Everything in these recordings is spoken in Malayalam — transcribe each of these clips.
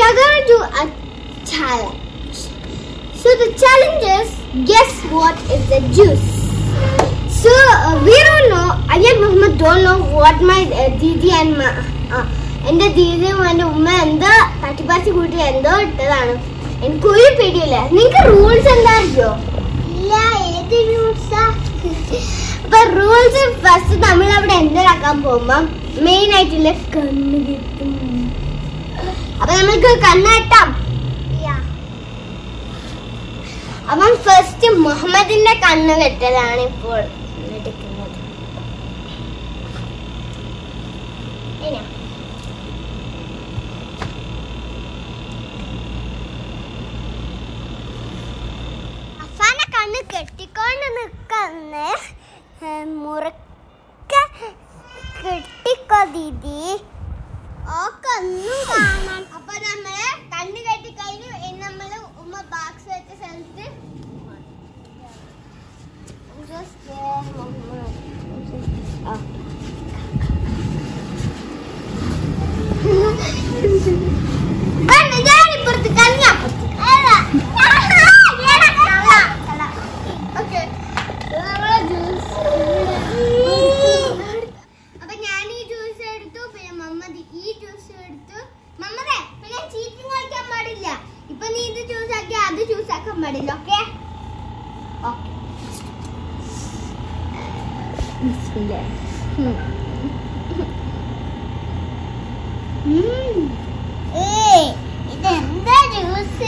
are going to do a challenge. So the challenge is guess what is the juice. So uh, we don't know. Ayat Muhammad don't know what my uh, Didi and ma, uh, എന്റെ ദീദിയും എന്റെ ഉമ്മ എന്തോ തട്ടിപ്പാച്ചി കൂട്ടി എന്തോ ഇട്ടതാണ് എനിക്ക് ഒരു പേടിയില്ല നിങ്ങക്ക് റൂൾസ് എന്തായിരിക്കോ ഇല്ല ഏത് റൂൾസാ അപ്പൊ റൂൾസ് ഫസ്റ്റ് നമ്മൾ അവിടെ എന്തിനാക്കാൻ പോകുമ്പോ മെയിൻ ആയിട്ടുള്ള കണ്ണ് കിട്ടും അപ്പൊ നമുക്ക് കണ്ണ് കെട്ടാം അപ്പം ഫസ്റ്റ് മുഹമ്മദിന്റെ കണ്ണ് കെട്ടലാണ് ഇപ്പോൾ എടുക്കുന്നത് ഇനി. അഫാന്റെ കണ്ണ് കെട്ടിക്കൊണ്ട് നിൽക്കുന്ന മുറുക്ക കെട്ടിക്കോ ദീദി ഓക്കൊന്നും കാണാൻ അപ്പൊ നമ്മള് കണ്ണ് കെട്ടി കഴിഞ്ഞു ഇനി നമ്മള് ഉമ്മ ബാക്സ് വെച്ച സ്ഥലത്ത് Just there, Muhammad. Just- ah. കണ്ണ് ഞാനിപ്പുറത്ത് കണ്ണ് അപ്പുറത്ത് Okay. നമ്മളെ juice അപ്പൊ ഞാൻ ഈ ജ്യൂസ് എടുത്തു പിന്നെ മമ്മദ് ഈ ജ്യൂസ് എടുത്തു മമ്മദേ പിന്നെ ചീറ്റിംഗ് കളിക്കാൻ പാടില്ല ഇപ്പൊ നീ ഇത് ജ്യൂസ് ആക്കി അത് ജ്യൂസ് ആക്കാൻ പാടില്ല ഓക്കെ ഇതെന്താ ജ്യൂസ്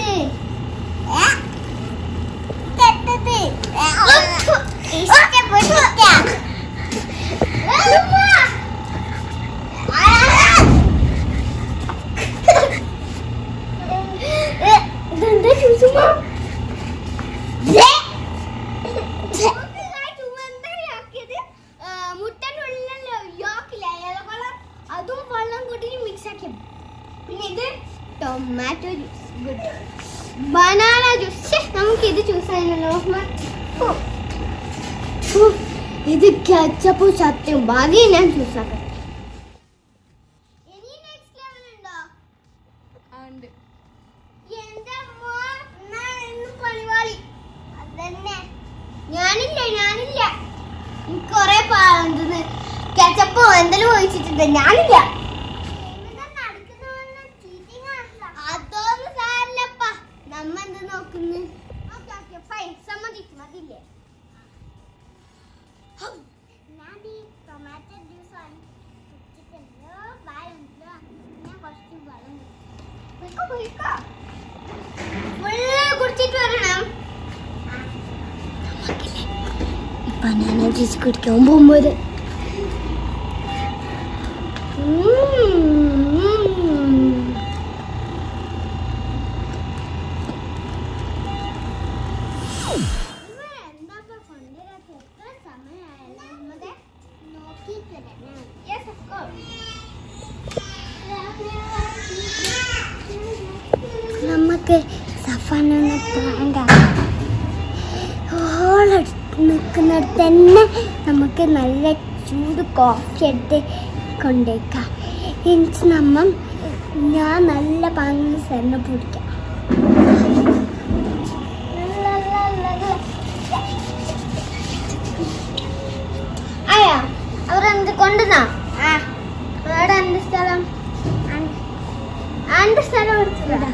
ഇഷ്ടപ്പെട്ടില്ല ഇതെന്താ ചൂസുമോ അതും വെള്ളം കൂട്ടി മിക്സ് ആക്കി പിന്നെ ഇത് tomato juice good banana juice നമുക്ക് ഇത് ചൂസ് ആയിരുന്നല്ലോ ഓ. ഓ, ഇത് കച്ചപ്പും സത്യം ബാക്കി ഞാൻ ചൂസ് ആക്കാം ഇനി നെക്സ്റ്റ് ലെവൽ ഉണ്ടോ എന്റെ അമ്മ ഞാൻ ഇന്ന് പണിവാളി അതന്നെ ഞാനില്ല ഞാനില്ല എനിക്ക് കൊറേ പാടുന്നത് കെച്ചപ്പോ എന്തെങ്കിലും ഒഴിച്ചിട്ടുണ്ട് ഞാനില്ല അതൊന്നും സാരില്ലപ്പ നമ്മ എന്ത് നോക്കുന്നു ഓക്കെ ഓക്കെ ഫൈൻ സമ്മതിക്കും അതില്ലേ ഞാൻ ഈ ടൊമാറ്റോ ജ്യൂസ് കുടിച്ചിട്ടുണ്ടോ പാലുണ്ടോ ഞാൻ കുറച്ച് വെള്ളം കുടിക്കും കുടിക്കോ ഫുള്ള് കുടിച്ചിട്ട് വരണം ബനാന ജ്യൂസ് കുടിക്കാൻ പോകുമ്പോൾ നമുക്ക് സഫാനൊന്ന് പ്രാങ്ക ഓളടുത്ത് നിൽക്കുന്നിടത്ത് തന്നെ നമുക്ക് നല്ല ചൂട് കോഫി എടുത്ത് കൊണ്ടേക്കാം എനിക്ക് നമ്മ ഞാൻ നല്ല പാങ്ങ് സെന്നെ പിടിക്കാം അയ്യാ അവരെന്ത് കൊണ്ടുവന്നാ അവിടെ എന്റെ സ്ഥലം എന്റെ സ്ഥലം എടുത്തില്ല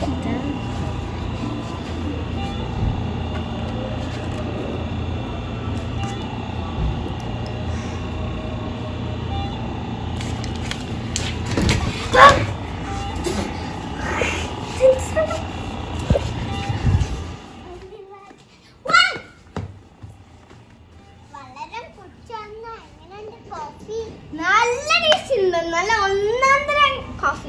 നല്ല ടേസ്റ്റ് ഉണ്ട് നല്ല ഒന്നാം തരം കോഫി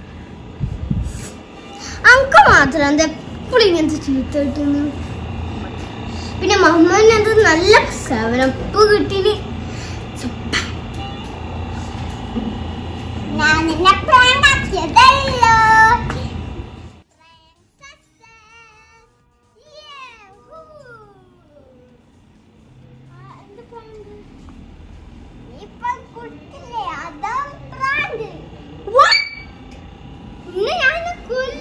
അങ്ക് മാത്രം എന്താ എപ്പോഴും ഇങ്ങനത്തെ ചീത്ത കിട്ടുന്നു പിന്നെ മുഹമ്മദിന് അത് നല്ല സവനപ്പ് കിട്ടിന് ഞാൻ നിന്നെ പ്രാണ്ടാക്കിയതല്ലോ ഇപ്പൊ കുട്ടില്ലേ അതാ പ്രാങ്ക് ഇന്ന് ഞാൻ കൊല്ലും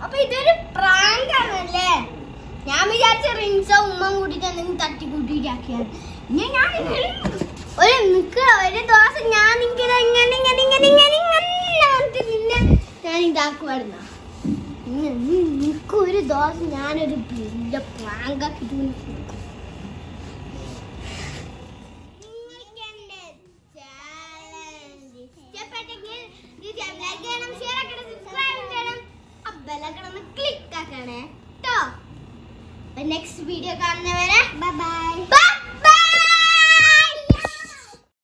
അപ്പൊ ഇതൊരു പ്രാങ്ക് ആണല്ലേ ഞാൻ വിചാരിച്ച റിൻസ ഉമ്മ കൂട്ടിട്ട് എന്തെങ്കിലും തട്ടി കൂട്ടിയിട്ടാക്കിയാണ് ഇനി ഞാൻ ഇങ്ങനെ ഒരു നിക്ക് ഒരു ദിവസം ഞാൻ ഇങ്ങനെ ഇങ്ങനെ ഇങ്ങനെ ഇങ്ങനെ ഇങ്ങനെ ഇങ്ങനെ പറഞ്ഞിട്ട് പിന്നെ ഞാൻ ഇതാക്കുമായിരുന്നു നിനക്ക് ഒരു ദിവസം ഞാനൊരു വലിയ പ്രാങ്ക് ആക്കിട്ട് നിങ്ങൾക്ക് എന്റെ ചാലഞ്ച് ഇഷ്ടപ്പെട്ടെങ്കിൽ ലൈക്ക് ചെയ്യണം ഷെയർ ആക്കണം സബ്സ്ക്രൈബ് ചെയ്യണം ആ ബെല്ലക്കടന്ന് ക്ലിക്ക് ആക്കണേ കേട്ടോ നെക്സ്റ്റ് വീഡിയോ കാണുന്നവരെ ബൈ ബൈ ബൈ